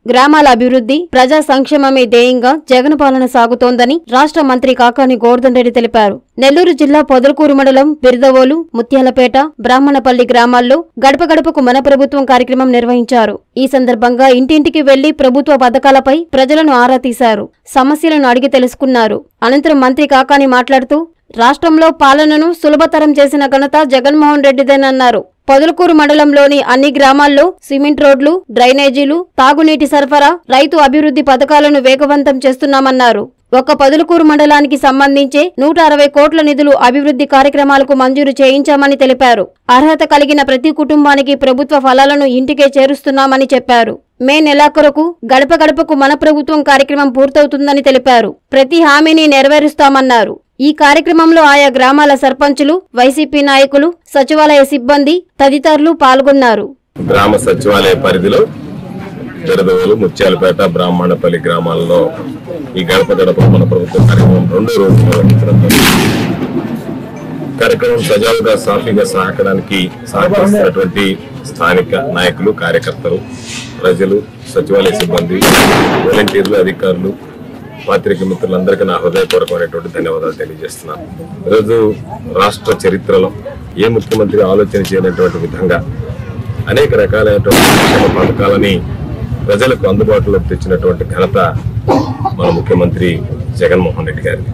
గ్రామాల అభివృద్ధి ప్రజా సంక్షేమమే ధ్యేయంగా జగన్ పాలన సాగుతోందని రాష్ట్ర మంత్రి కాకాని గోవర్ధన్ రెడ్డి తెలిపారు నెల్లూరు జిల్లా పొదలకూరు మండలం బిరదవోలు ముత్యాలపేట బ్రాహ్మణపల్లి గ్రామాల్లో గడప గడపకు మన ప్రభుత్వం కార్యక్రమం నిర్వహించారు ఈ సందర్భంగా ఇంటింటికి వెళ్లి ప్రభుత్వ పథకాలపై ప్రజలను ఆరా తీశారు సమస్యలను అడిగి తెలుసుకున్నారు అనంతరం మంత్రి కాకాని మాట్లాడుతూ రాష్ట్రంలో పాలనను సులభతరం చేసిన ఘనత జగన్మోహన్ రెడ్డిదేనన్నారు పొదలకూరు మండలంలోని అన్ని గ్రామాల్లో సిమెంట్ రోడ్లు డ్రైనేజీలు తాగునీటి సరఫరా రైతు అభివృద్ధి పథకాలను వేగవంతం చేస్తున్నామన్నారు ఒక్క పొదలకూరు మండలానికి సంబంధించే నూట అరవై కోట్ల నిధులు అభివృద్ధి కార్యక్రమాలకు మంజూరు చేయించామని తెలిపారు అర్హత కలిగిన ప్రతి కుటుంబానికి ప్రభుత్వ ఫలాలను ఇంటికే చేరుస్తున్నామని చెప్పారు మే నెలాఖరుకు గడప గడపకు మన ప్రభుత్వం కార్యక్రమం పూర్తవుతుందని తెలిపారు ప్రతి హామీని నెరవేరుస్తామన్నారు ఈ కార్యక్రమంలో ఆయా గ్రామాల సర్పంచులు వైసీపీ నాయకులు సచివాలయ సిబ్బంది తదితరులు పాల్గొన్నారు గ్రామ సచివాలయ పరిధిలో జడదవోలు ముత్యాలపేట బ్రాహ్మణపల్లి గ్రామాల్లో ఈ గడప గడప మన ప్రభుత్వ కార్యక్రమం రెండో రోజు నిర్వహించడం జరిగింది. కార్యక్రమం సజావుగా సాఫీగా సాగడానికి సహకరిస్తున్నటువంటి స్థానిక నాయకులు కార్యకర్తలు ప్రజలు సచివాలయ సిబ్బంది వాలంటీర్లు అధికారులు పాత్రిక మిత్రులందరికీ నా హృదయపూర్వకమైనటువంటి ధన్యవాదాలు తెలియజేస్తున్నాను ఈరోజు రాష్ట్ర చరిత్రలో ఏ ముఖ్యమంత్రి ఆలోచన చేయనటువంటి విధంగా అనేక రకాలైనటువంటి సంక్షేమ పథకాలని ప్రజలకు అందుబాటులోకి తెచ్చినటువంటి ఘనత మన ముఖ్యమంత్రి జగన్మోహన్ రెడ్డి గారిది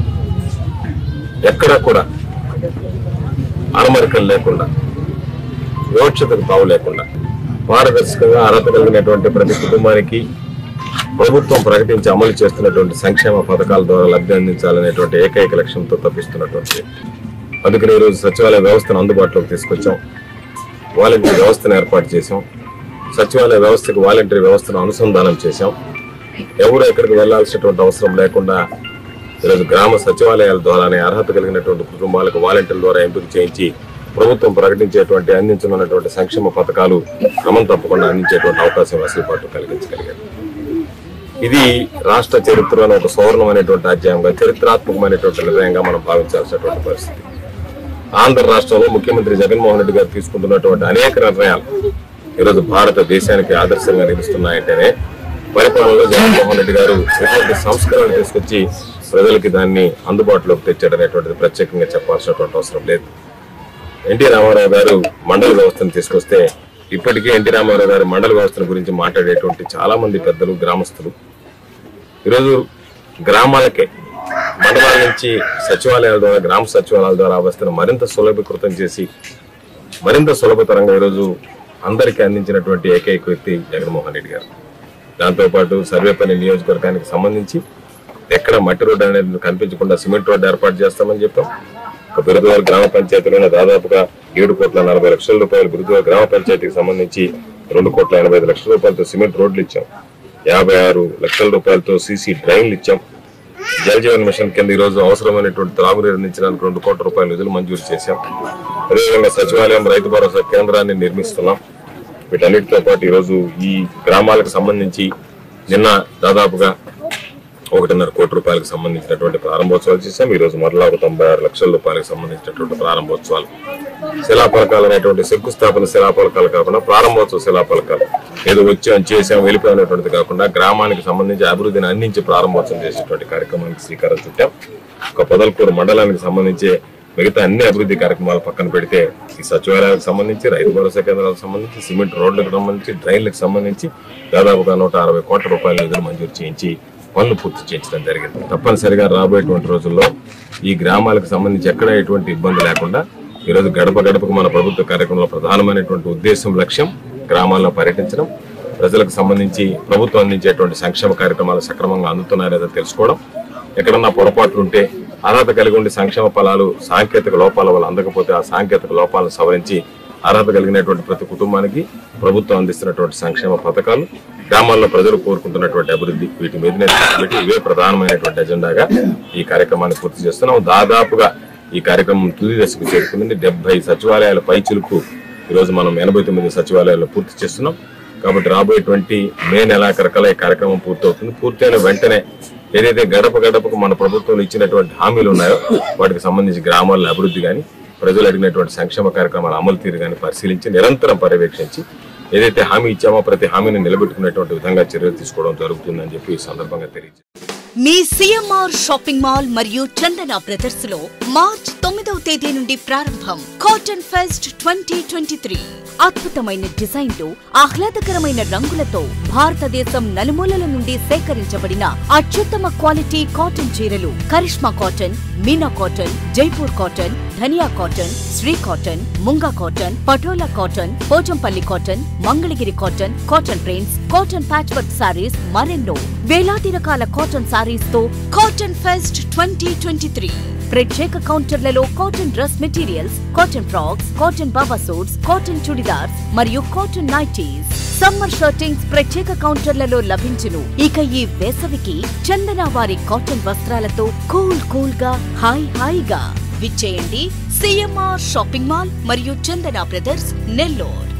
ఎక్కడా కూడా అరమరికలు లేకుండా వివక్షతకు తావు లేకుండా పారదర్శకంగా అర్హత కలిగినటువంటి ప్రతి కుటుంబానికి ప్రభుత్వం ప్రకటించి అమలు చేస్తున్నటువంటి సంక్షేమ పథకాల ద్వారా లబ్ధి అందించాలనేటువంటి ఏకైక లక్ష్యంతో తప్పిస్తున్నటువంటి వ్యక్తి. అందుకని ఈరోజు సచివాలయ వ్యవస్థను అందుబాటులోకి తీసుకొచ్చాం వాలంటీర్ వ్యవస్థను ఏర్పాటు చేశాం సచివాలయ వ్యవస్థకు వాలంటీర్ వ్యవస్థను అనుసంధానం చేశాం ఎవరు ఎక్కడికి వెళ్లాల్సినటువంటి అవసరం లేకుండా ఈరోజు గ్రామ సచివాలయాల ద్వారానే అర్హత కలిగినటువంటి కుటుంబాలకు వాలంటీర్ల ద్వారా ఎంపిక చేయించి ప్రభుత్వం ప్రకటించేటువంటి అందించనున్నటువంటి సంక్షేమ పథకాలు క్రమం తప్పకుండా అందించేటువంటి అవకాశం వెసులుబాటు కలిగించగలిగారు ఇది రాష్ట్ర చరిత్రలో ఒక సువర్ణమైనటువంటి అధ్యాయంగా చరిత్రాత్మకమైనటువంటి నిర్ణయంగా మనం భావించాల్సినటువంటి పరిస్థితి ఆంధ్ర రాష్ట్రంలో ముఖ్యమంత్రి జగన్మోహన్ రెడ్డి గారు తీసుకుంటున్నటువంటి అనేక నిర్ణయాలు ఈరోజు భారతదేశానికి ఆదర్శంగా నిలుస్తున్నాయంటేనే పరిపాలనలో జగన్మోహన్ రెడ్డి గారు ఎటువంటి సంస్కరణలు తీసుకొచ్చి ప్రజలకి దాన్ని అందుబాటులోకి తెచ్చాడనేటువంటిది ప్రత్యేకంగా చెప్పాల్సినటువంటి అవసరం లేదు ఎన్టీ రామారావు గారు మండల వ్యవస్థను తీసుకొస్తే ఇప్పటికే ఎన్టీ రామారావు గారి మండల వ్యవస్థను గురించి మాట్లాడేటువంటి చాలా మంది పెద్దలు గ్రామస్తులు ఈరోజు గ్రామాలకే మండలాల నుంచి సచివాలయాల ద్వారా గ్రామ సచివాలయాల ద్వారా వ్యవస్థను మరింత సులభీకృతం చేసి మరింత సులభతరంగా ఈరోజు అందరికీ అందించినటువంటి ఏకైక వ్యక్తి జగన్మోహన్ రెడ్డి గారు దాంతోపాటు సర్వేపల్లి నియోజకవర్గానికి సంబంధించి ఎక్కడ మట్టి రోడ్డు అనేది కనిపించకుండా సిమెంట్ రోడ్డు ఏర్పాటు చేస్తామని చెప్పాం ఒక బిరుదువారి గ్రామ పంచాయతీలోనే దాదాపుగా ఏడు కోట్ల నలభై లక్షల రూపాయలు బిరుదువారి గ్రామ పంచాయతీకి సంబంధించి రెండు కోట్ల ఎనభై ఐదు లక్షల రూపాయలతో సిమెంట్ రోడ్లు ఇచ్చాం యాభై ఆరు లక్షల రూపాయలతో సీసీ డ్రైన్లు ఇచ్చాం జల్ జీవన్ మిషన్ కింద ఈ రోజు అవసరమైనటువంటి త్రాగునీరు అందించడానికి రెండు కోట్ల రూపాయల నిధులు మంజూరు చేశాం అదేవిధంగా సచివాలయం రైతు భరోసా కేంద్రాన్ని నిర్మిస్తున్నాం వీటన్నిటితో పాటు ఈరోజు ఈ గ్రామాలకు సంబంధించి నిన్న దాదాపుగా ఒకటిన్నర కోటి రూపాయలకు సంబంధించినటువంటి ప్రారంభోత్సవాలు చేశాం ఈ రోజు మరలా ఒక తొంభై ఆరు లక్షల రూపాయలకు సంబంధించినటువంటి ప్రారంభోత్సవాలు శిలాఫలకాలు అనేటువంటి శంకుస్థాపన శిలాఫలకాలు కాకుండా ప్రారంభోత్సవ శిలాఫలకాలు ఏదో వచ్చాం చేసాం వెళ్ళిపోయినటువంటిది కాకుండా గ్రామానికి సంబంధించి అభివృద్ధిని అందించి ప్రారంభోత్సవం చేసేటువంటి కార్యక్రమానికి శ్రీకారం చుట్టాం ఒక పొదలకూరు మండలానికి సంబంధించి మిగతా అన్ని అభివృద్ధి కార్యక్రమాలు పక్కన పెడితే ఈ సచివాలయాలకు సంబంధించి రైతు భరోసా కేంద్రాలకు సంబంధించి సిమెంట్ రోడ్లకు సంబంధించి డ్రైన్లకు సంబంధించి దాదాపుగా నూట అరవై కోట్ల రూపాయల నిధులు మంజూరు చేయించి పనులు పూర్తి చేయించడం జరిగింది తప్పనిసరిగా రాబోయేటువంటి రోజుల్లో ఈ గ్రామాలకు సంబంధించి ఎక్కడ ఎటువంటి ఇబ్బంది లేకుండా ఈరోజు గడప గడపకు మన ప్రభుత్వ కార్యక్రమంలో ప్రధానమైనటువంటి ఉద్దేశం లక్ష్యం గ్రామాల్లో పర్యటించడం ప్రజలకు సంబంధించి ప్రభుత్వం అందించేటువంటి సంక్షేమ కార్యక్రమాలు సక్రమంగా అందుతున్నాయో లేదో తెలుసుకోవడం ఎక్కడన్నా పొరపాట్లు ఉంటే అర్హత కలిగి ఉండి సంక్షేమ ఫలాలు సాంకేతిక లోపాల వల్ల అందకపోతే ఆ సాంకేతిక లోపాలను సవరించి అర్హత కలిగినటువంటి ప్రతి కుటుంబానికి ప్రభుత్వం అందిస్తున్నటువంటి సంక్షేమ పథకాలు గ్రామాల్లో ప్రజలు కోరుకుంటున్నటువంటి అభివృద్ధి వీటి మీదనే దృష్టి పెట్టి ఇవే ప్రధానమైనటువంటి ఎజెండాగా ఈ కార్యక్రమాన్ని పూర్తి చేస్తున్నాం దాదాపుగా ఈ కార్యక్రమం తుది దశకు చేరుకుంది డెబ్బై సచివాలయాల పైచులకు ఈరోజు మనం ఎనభై తొమ్మిది సచివాలయాల్లో పూర్తి చేస్తున్నాం కాబట్టి రాబోయేటువంటి మే నెలాఖరికల్లా ఈ కార్యక్రమం పూర్తవుతుంది పూర్తయిన వెంటనే ఏదైతే గడప గడపకు మన ప్రభుత్వం ఇచ్చినటువంటి హామీలు ఉన్నాయో వాటికి సంబంధించి గ్రామాల అభివృద్ధి కానీ ప్రజలు అడిగినటువంటి సంక్షేమ కార్యక్రమాల అమలు తీరు కానీ పరిశీలించి నిరంతరం పర్యవేక్షించి ఏదైతే హామీ ఇచ్చామో ప్రతి హామీని నిలబెట్టుకునేటువంటి విధంగా చర్యలు తీసుకోవడం జరుగుతుందని చెప్పి ఈ సందర్భంగా తెలియజేస్తాను మీ సిఎంఆర్ షాపింగ్ మాల్ మరియు చందన బ్రదర్స్ లో మార్చ్ తొమ్మిదవ తేదీ నుండి ప్రారంభం cotton fest twenty twenty three అద్భుతమైన డిజైన్లు ఆహ్లాదకరమైన రంగులతో భారతదేశం నలుమూలల నుండి సేకరించబడిన అత్యుత్తమ క్వాలిటీ కాటన్ చీరలు Karishma cotton Meena cotton Jaipur cotton Dhaniya cotton Sri cotton Munga cotton Patola cotton Pochampally cotton Mangalagiri cotton cotton prints cotton patch work sarees మరెన్నో వేలాది రకాల కాటన్ సారీస్ తో cotton fest twenty twenty three ప్రత్యేక కౌంటర్లలో cotton dress materials cotton frocks cotton Baba suits cotton churidars మరియు cotton nighties summer shirtings ప్రత్యేక కౌంటర్లలో లభించును ఇక ఈ వేసవికి చందన వారి కాటన్ వస్త్రాలతో కూల్ కూల్ గా హాయ్ హాయిగా విచ్చేయండి సిఎంఆర్ షాపింగ్ మాల్ మరియు చందన బ్రదర్స్ నెల్లూరు